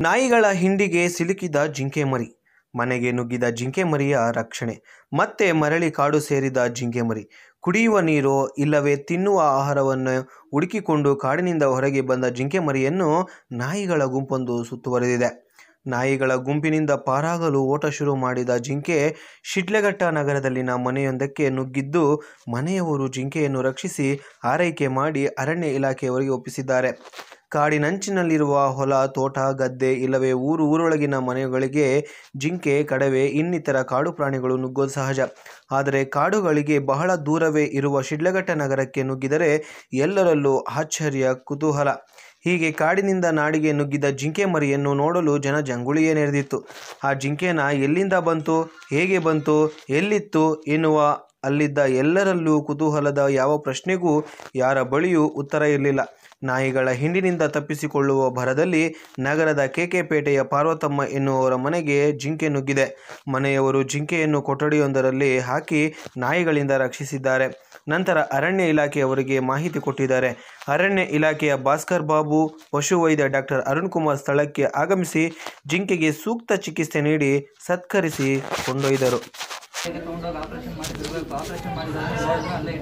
ನಾಯಿಗಳ ಹಿಂಡಿಗೆ ಸಿಲುಕಿದ ಜಿಂಕೆ ಮರಿ ಮನೆಗೆ ನುಗ್ಗಿದ ಜಿಂಕೆ ಮರಿಯ ರಕ್ಷಣೆ ಮತ್ತೆ ಮರಳಿ ಕಾಡು ಸೇರಿದ ಜಿಂಕೆ ಮರಿ ಕುಡಿಯುವ ನೀರು ಇಲ್ಲವೇ ತಿನ್ನುವ ಆಹಾರವನ್ನು ಹುಡುಕಿಕೊಂಡು ಕಾಡಿನಿಂದ ಹೊರಗೆ ಬಂದ ಜಿಂಕೆ ಮರಿಯನ್ನು ನಾಯಿಗಳ ಗುಂಪೊಂದು ಸುತ್ತುವರೆದಿದೆ ನಾಯಿಗಳ ಗುಂಪಿನಿಂದ ಪಾರಾಗಲು ಓಟ ಶುರು ಮಾಡಿದ ಜಿಂಕೆ ಶಿಡ್ಲಘಟ್ಟ ನಗರದಲ್ಲಿನ ಮನೆಯೊಂದಕ್ಕೆ ನುಗ್ಗಿದ್ದು ಮನೆಯವರು ಜಿಂಕೆಯನ್ನು ರಕ್ಷಿಸಿ ಆರೈಕೆ ಮಾಡಿ ಅರಣ್ಯ ಇಲಾಖೆಯವರಿಗೆ ಒಪ್ಪಿಸಿದ್ದಾರೆ ಕಾಡಿನಂಚಿನಲ್ಲಿರುವ ಹೊಲ ತೋಟ ಗದ್ದೆ ಇಲ್ಲವೇ ಊರು ಊರೊಳಗಿನ ಮನೆಗಳಿಗೆ ಜಿಂಕೆ ಕಡವೆ ಇನ್ನಿತರ ಕಾಡು ಪ್ರಾಣಿಗಳು ನುಗ್ಗೋದು ಸಹಜ ಆದರೆ ಕಾಡುಗಳಿಗೆ ಬಹಳ ದೂರವೇ ಇರುವ ಶಿಡ್ಲಘಟ್ಟ ನಗರಕ್ಕೆ ನುಗ್ಗಿದರೆ ಎಲ್ಲರಲ್ಲೂ ಆಶ್ಚರ್ಯ ಕುತೂಹಲ ಹೀಗೆ ಕಾಡಿನಿಂದ ನಾಡಿಗೆ ನುಗ್ಗಿದ ಜಿಂಕೆ ಮರಿಯನ್ನು ನೋಡಲು ಜನ ಜಂಗುಳಿಯೇ ನೆರೆದಿತ್ತು ಆ ಜಿಂಕೆನ ಎಲ್ಲಿಂದ ಬಂತು ಹೇಗೆ ಬಂತು ಎಲ್ಲಿತ್ತು ಎನ್ನುವ ಅಲ್ಲಿದ್ದ ಎಲ್ಲರಲ್ಲೂ ಕುತೂಹಲದ ಯಾವ ಪ್ರಶ್ನೆಗೂ ಯಾರ ಬಳಿಯೂ ಉತ್ತರ ಇರಲಿಲ್ಲ ನಾಯಿಗಳ ಹಿಂಡಿನಿಂದ ತಪ್ಪಿಸಿಕೊಳ್ಳುವ ಭರದಲ್ಲಿ ನಗರದ ಕೆಕೆಪೇಟೆಯ ಪಾರ್ವತಮ್ಮ ಎನ್ನುವವರ ಮನೆಗೆ ಜಿಂಕೆ ನುಗ್ಗಿದೆ ಮನೆಯವರು ಜಿಂಕೆಯನ್ನು ಕೊಠಡಿಯೊಂದರಲ್ಲಿ ಹಾಕಿ ನಾಯಿಗಳಿಂದ ರಕ್ಷಿಸಿದ್ದಾರೆ ನಂತರ ಅರಣ್ಯ ಇಲಾಖೆಯವರಿಗೆ ಮಾಹಿತಿ ಕೊಟ್ಟಿದ್ದಾರೆ ಅರಣ್ಯ ಇಲಾಖೆಯ ಭಾಸ್ಕರ್ ಬಾಬು ಪಶುವೈದ್ಯ ಡಾಕ್ಟರ್ ಅರುಣ್ ಕುಮಾರ್ ಸ್ಥಳಕ್ಕೆ ಆಗಮಿಸಿ ಜಿಂಕೆಗೆ ಸೂಕ್ತ ಚಿಕಿತ್ಸೆ ನೀಡಿ ಸತ್ಕರಿಸಿ ಕೊಂಡೊಯ್ದರು ತಗೊಂಡೋಗಿ ಆಪರೇಷನ್ ಮಾಡಿರ್ಬೇಕು ಆಪರೇಷನ್ ಮಾಡಿದಾಗ ಅಲ್ಲೇ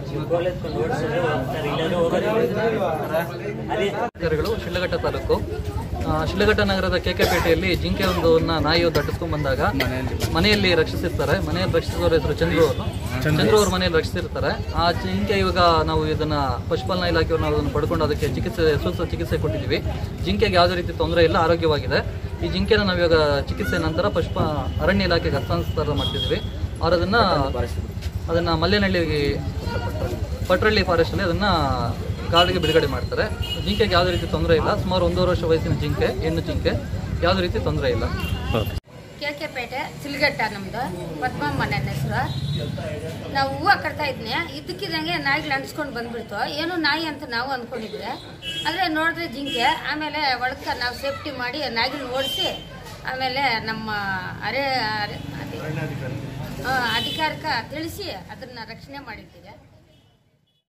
ಅಧಿಕಾರಿಗಳು ಶಿಡ್ಲಘಟ್ಟ ತಾಲೂಕು ಆ, ಶಿಡ್ಲಘಟ್ಟ ನಗರದ ಕೆಕೆಪೇಟೆಯಲ್ಲಿ ಜಿಂಕೆ ಒಂದನ್ನ ನಾಯಿಯು ದಟ್ಟಿಸ್ಕೊಂಡ್ ಬಂದಾಗ ಮನೆಯಲ್ಲಿ ರಕ್ಷಿಸಿರ್ತಾರೆ ಮನೆಯಲ್ಲಿ ರಕ್ಷಿಸುವವರ ಹೆಸರು ಚಂದ್ರು ಅವರು ಚಂದ್ರು ಅವ್ರ ಮನೆಯಲ್ಲಿ ರಕ್ಷಿಸಿರ್ತಾರೆ ಆ ಜಿಂಕೆ ಇವಾಗ ನಾವು ಇದನ್ನ ಪಶುಪಾಲನಾ ಇಲಾಖೆಯವರು ನಾವು ಅದನ್ನು ಪಡ್ಕೊಂಡು ಅದಕ್ಕೆ ಚಿಕಿತ್ಸೆ ಸೂಕ್ತ ಚಿಕಿತ್ಸೆ ಕೊಟ್ಟಿದ್ದೀವಿ ಜಿಂಕೆಗೆ ಯಾವುದೇ ರೀತಿ ತೊಂದರೆ ಇಲ್ಲ ಆರೋಗ್ಯವಾಗಿದೆ ಈ ಜಿಂಕೆನ ನಾವು ಇವಾಗ ಚಿಕಿತ್ಸೆ ನಂತರ ಪಶುಪ ಅರಣ್ಯ ಇಲಾಖೆಗೆ ಹಸ್ತಾಂತರ ಮಾಡ್ತಿದ್ದೀವಿ ಅವ್ರು ಅದನ್ನ ಅದನ್ನ ಮಲ್ಲೇನಹಳ್ಳಿ ಪಟ್ರಳ್ಳಿ ಫಾರೆಸ್ಟ್ ಅಲ್ಲಿ ಅದನ್ನ ಕಾಡಿಗೆ ಬಿಡುಗಡೆ ಮಾಡ್ತಾರೆ ಜಿಂಕೆಗೆ ಯಾವುದೇ ರೀತಿ ತೊಂದರೆ ಇಲ್ಲ ಸುಮಾರು ಒಂದೂವರೆ ವರ್ಷ ವಯಸ್ಸಿನ ಜಿಂಕೆ ಹೆಣ್ಣು ಜಿಂಕೆ ಯಾವುದೇ ರೀತಿ ತೊಂದರೆ ಇಲ್ಲ ಕೆ ಕೆ ಪೇಟೆ ಸಿಲ್ಗಟ್ಟ ನಮ್ಮದು ಪದ್ಮಮ್ಮ ನನ್ನ ಹೆಸರು ನಾವು ಹೂವು ಕಟ್ತಾ ಇದ್ನೆ ಇದ್ದಕ್ಕಿದ್ದಂಗೆ ನಾಯಿಗಳು ಅಂಟಿಸ್ಕೊಂಡು ಬಂದ್ಬಿಡ್ತು ಏನು ನಾಯಿ ಅಂತ ನಾವು ಅಂದ್ಕೊಂಡಿದ್ವಿ ಆದರೆ ನೋಡಿದ್ರೆ ಜಿಂಕೆ ಆಮೇಲೆ ಒಳಕ ನಾವು ಸೇಫ್ಟಿ ಮಾಡಿ ನಾಯಿಗಳನ್ನ ಓಡಿಸಿ ಆಮೇಲೆ ನಮ್ಮ ಅರೆ ಅರೆ- ಅದೇ- ಆ, ಅಧಿಕಾರಕ್ಕೆ ತಿಳಿಸಿ ಅದನ್ನು ರಕ್ಷಣೆ ಮಾಡಿದ್ದೀವಿ